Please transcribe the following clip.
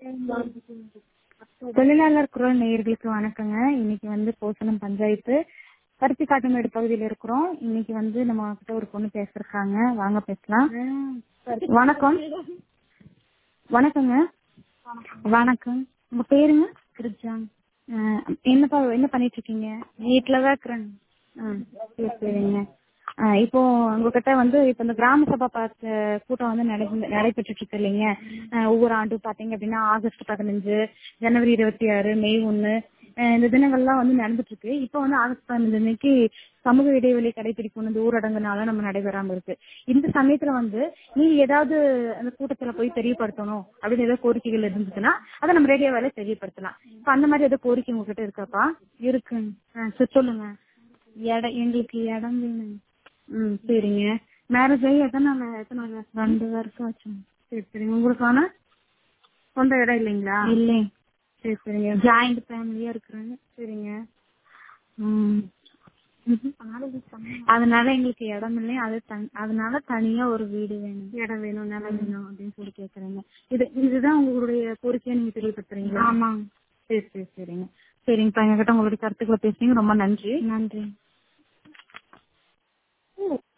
தொழிலாளர் குரல் நேயர்களுக்கு வணக்கங்க இன்னைக்கு வந்து போசனம் பஞ்சாயத்து பருத்திக்காட்டுமேடு பகுதியில இருக்கிறோம் இன்னைக்கு வந்து நம்ம கிட்ட ஒரு பொண்ணு பேசிருக்காங்க வாங்க பேசலாம் வணக்கம் வணக்கங்க வணக்கம் உங்க பேருங்க கிருஜாங் என்னப்பா என்ன பண்ணிட்டு இருக்கீங்க வீட்டுலதான் இருக்கிறேன் ஆ, சரி சரிங்க ஆ, இப்போ உங்ககிட்ட வந்து இப்போ இந்த கிராம சபா பார்த்த கூட்டம் வந்து நடந்து நடைபெற்றுட்டு இருக்கு இல்லைங்க ஆ, ஒவ்வொரு ஆண்டும் பாத்தீங்க அப்படின்னா ஆகஸ்ட் பதினஞ்சு ஜனவரி இருபத்தி ஆறு மே ஒன்னு இந்த தினங்கள்லாம் வந்து நடந்துட்டு இருக்கு இப்போ வந்து ஆகஸ்ட் பதினஞ்சு அன்னைக்கு சமூக இடைவெளி கடைபிடிக்கணும் இந்த ஊரடங்குனால நம்ம நடைபெறாம இருக்கு இந்த சமயத்துல வந்து நீங்க ஏதாவது அந்த கூட்டத்துல போய் தெரியப்படுத்தணும் அப்படின்னு ஏதாவது கோரிக்கைகள் இருந்துச்சுன்னா அதை நம்ம ரேடியோ வேலை தெரியப்படுத்தலாம் இப்ப அந்த மாதிரி ஏதாவது கோரிக்கை உங்ககிட்ட இருக்காப்பா இருக்கு சரி சொல்லுங்க இடம் எங்களுக்கு இடம் வேணும் ம் சரிங்க மேரேஜ் ஆகி எத்தனை நாள் எத்தனை நாள் ரெண்டு வருஷம் ஆச்சு சரி சரிங்க உங்களுக்கான சொந்த இடம் இல்லைங்களா இல்லை சரி சரிங்க ஜாயிண்ட் ஃபேமிலியா இருக்கிறாங்க சரிங்க ம் அதனால எங்களுக்கு இடம் இல்லை அது தனி- அதனால தனியா ஒரு வீடு வேணும் இடம் வேணும் நிலம் வேணும் அப்படின்னு சொல்லி கேக்குறீங்க இது இதுதான் உங்களுடைய கோரிக்கையை நீங்க தெரியப்படுத்துறீங்களா ஆமாங்க சரி சரி சரிங்க சரிங்கப்பா எங்ககிட்ட உங்களுடைய கருத்துக்களை பேசுனீங்க ரொம்ப நன்றி நன்றி